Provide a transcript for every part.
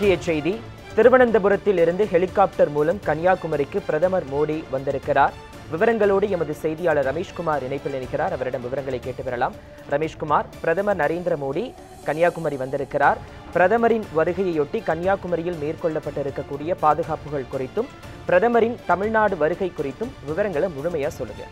முக்கிய செய்தி திருவனந்தபுரத்தில் இருந்து ஹெலிகாப்டர் மூலம் கன்னியாகுமரிக்கு பிரதமர் மோடி வந்திருக்கிறார் விவரங்களோடு எமது செய்தியாளர் ரமேஷ்குமார் இணைப்பில் இணைக்கிறார் அவரிடம் விவரங்களை கேட்டு பெறலாம் ரமேஷ்குமார் பிரதமர் நரேந்திர மோடி கன்னியாகுமரி வந்திருக்கிறார் பிரதமரின் வருகையொட்டி கன்னியாகுமரியில் மேற்கொள்ளப்பட்டிருக்கக்கூடிய பாதுகாப்புகள் குறித்தும் பிரதமரின் தமிழ்நாடு வருகை குறித்தும் விவரங்களை முழுமையா சொல்லுங்க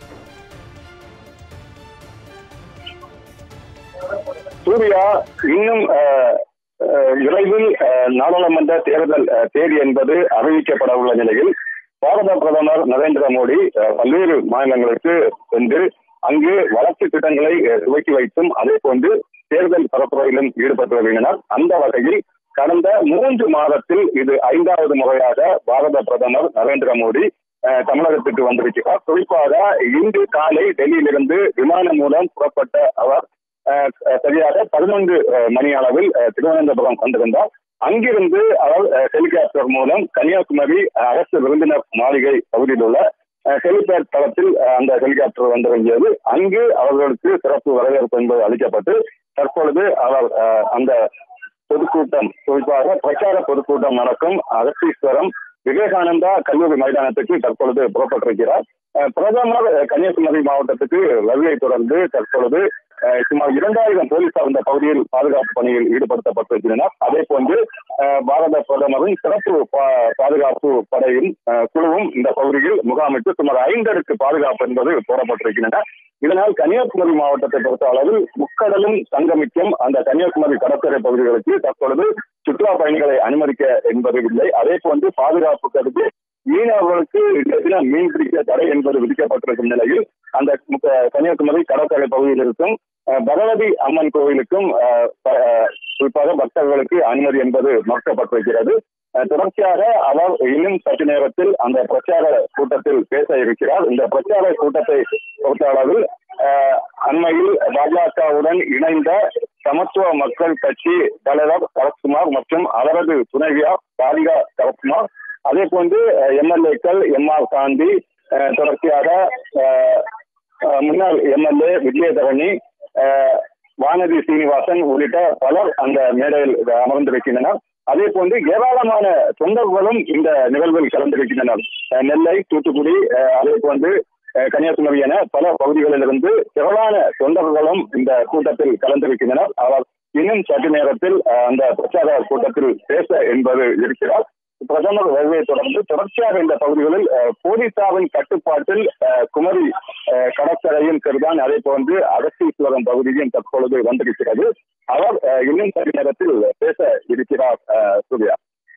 சூர்யா இன்னும் அஹ், அஹ், விரைவில் அஹ், நாடாளுமன்ற தேர்தல் அஹ், தேதி என்பது அறிவிக்கப்பட உள்ள நிலையில் பாரத பிரதமர் நரேந்திர மோடி அஹ், பல்வேறு மாநிலங்களுக்கு சென்று அங்கு வளர்ச்சி திட்டங்களை அஹ், துவக்கி வைத்தும் அதே போன்று தேர்தல் பரப்புரையிலும் ஈடுபட்டு வருகின்றனர் அந்த வகையில் கடந்த மூன்று மாதத்தில் இது ஐந்தாவது முறையாக பாரத பிரதமர் நரேந்திர மோடி அஹ், தமிழகத்துக்கு வந்திருக்கிறார் குறிப்பாக இன்று காலை டெல்லியிலிருந்து விமானம் மூலம் புறப்பட்ட அவர் அஹ், சரியாக பதினொன்று அஹ், மணி அளவில் அஹ், திருவனந்தபுரம் வந்திருந்தார் அங்கிருந்து அவர் அஹ், ஹெலிகாப்டர் மூலம் கன்னியாகுமரி அரசு விருந்தினர் மாளிகை பகுதியில் உள்ள அஹ், ஹெலிபேட் தளத்தில் அஹ், அந்த ஹெலிகாப்டர் வந்திறங்கியது அங்கு அவர்களுக்கு சிறப்பு வரவேற்பு என்பது அளிக்கப்பட்டு தற்பொழுது அவர் அஹ், அந்த பொதுக்கூட்டம் குறிப்பாக பிரச்சார பொதுக்கூட்டம் நடக்கும் அகத்தீஸ்வரம் விவேகானந்தா கல்லூரி மைதானத்துக்கு தற்பொழுது புறப்பட்டிருக்கிறார் அஹ், பிரதமர் அஹ், கன்னியாகுமரி மாவட்டத்துக்கு வருகை தொடர்ந்து தற்பொழுது அஹ், சுமார் இரண்டாயிரம் போலீசார் இந்த பகுதியில் பாதுகாப்பு பணியில் ஈடுபடுத்தப்பட்டிருக்கின்றனர் அதே போன்று அஹ், பாரத பிரதமரின் சிறப்பு பா- பாதுகாப்பு படையும் அஹ், குழுவும் இந்த பகுதியில் முகாமிட்டு சுமார் ஐந்தடுக்கு பாதுகாப்பு என்பது போடப்பட்டிருக்கின்றன இதனால் கன்னியாகுமரி மாவட்டத்தை பொறுத்த அளவில் முக்கடலும் சங்கமிக்கும் அந்த கன்னியாகுமரி கடற்கரை பகுதிகளுக்கு தற்பொழுது சுற்றுலா பயணிகளை அனுமதிக்க என்பது இல்லை அதே போன்று பாதுகாப்பு கருதி மீனவர்களுக்கு இந்த தினம் மீன் பிடிக்க தடை என்பது விதிக்கப்பட்டிருக்கும் நிலையில் அந்த முக்க- கன்னியாகுமரி கடற்கரை பகுதியில் இருக்கும் அஹ், பகவதி அம்மன் கோவிலுக்கும் அஹ், ப- அஹ், குறிப்பாக பக்தர்களுக்கு அனுமதி என்பது மறுக்கப்பட்டிருக்கிறது அஹ், தொடர்ச்சியாக அவர் இன்னும் சற்று நேரத்தில் அந்த பிரச்சார கூட்டத்தில் பேச இருக்கிறார் இந்த பிரச்சார கூட்டத்தை பொறுத்த அளவில் அஹ், அண்மையில் பாஜகவுடன் இணைந்த சமத்துவ மக்கள் கட்சி தலைவர் சரத்குமார் மற்றும் அவரது துணைவியார் ராதிகா சரத்குமார் அதே போன்று எம்எல்ஏக்கள் எம் ஆர் காந்தி அஹ், தொடர்ச்சியாக அஹ், அஹ், முன்னாள் எம்எல்ஏ விஜயதரணி அஹ், வானதி சீனிவாசன் உள்ளிட்ட பலர் அந்த மேடையில் அமர்ந்திருக்கின்றனர் அதே போன்று ஏராளமான தொண்டர்களும் இந்த நிகழ்வில் கலந்திருக்கின்றனர் அஹ், நெல்லை தூத்துக்குடி அஹ், அதே போன்று அஹ், கன்னியாகுமரி என பல பகுதிகளிலிருந்து திரளான தொண்டர்களும் இந்த கூட்டத்தில் கலந்திருக்கின்றனர் அவர் இன்னும் சற்று நேரத்தில் அஹ், அந்த பிரச்சார கூட்டத்தில் பேச என்பது இருக்கிறார் பிரதமர் வருகையை தொடர்ந்து தொடர்ச்சியாக இந்த பகுதிகளில் அஹ், போலீசாரின் கட்டுப்பாட்டில் அஹ், குமரி அஹ், கடற்கரையும் சரிதான் அதே போன்று அகஸ்தீஸ்வரம் பகுதியும் தற்பொழுது வந்திருக்கிறது அவர் அஹ், இன்னும் சற்று நேரத்தில் பேச இருக்கிறார் அஹ், சூர்யா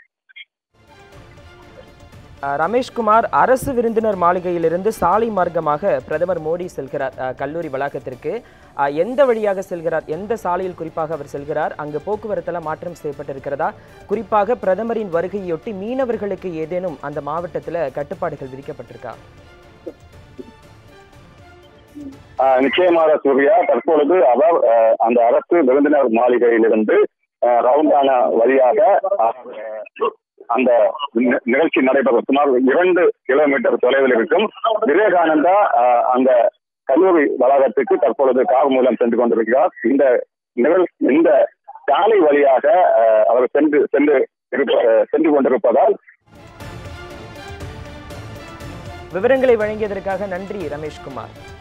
அஹ், ரமேஷ்குமார் அரசு விருந்தினர் மாளிகையிலிருந்து சாலை மார்க்கமாக பிரதமர் மோடி செல்கிறார் அஹ், கல்லூரி வளாகத்திற்கு அஹ், எந்த வழியாக செல்கிறார் எந்த சாலையில் குறிப்பாக அவர் செல்கிறார் அங்கு போக்குவரத்தெல்லாம் மாற்றம் செய்யப்பட்டிருக்கிறதா குறிப்பாக பிரதமரின் வருகையொட்டி மீனவர்களுக்கு ஏதேனும் அந்த மாவட்டத்தில் கட்டுப்பாடுகள் விதிக்கப்பட்டிருக்கா ஆஹ் நிச்சயமாக சூர்யா தற்பொழுது அவர் ஆஹ் அந்த அரசு விருந்தினர் மாளிகையிலிருந்து ஆஹ் ரவுண்டானா வழியாக ஆஹ் அந்த நி- நிகழ்ச்சி நடைபெறும் சுமார் இரண்டு கிலோமீட்டர் தொலைவில் இருக்கும் விவேகானந்தா ஆஹ் அந்த கல்லூரி வளாகத்துக்கு தற்பொழுது கார் மூலம் சென்று கொண்டிருக்கிறார் இந்த நிகழ் இந்த சாலை வழியாக ஆஹ் அவர் சென்று சென்று இருப்ப- ஆஹ் சென்று கொண்டிருப்பதால் விவரங்களை வழங்கியதற்காக நன்றி ரமேஷ்குமார்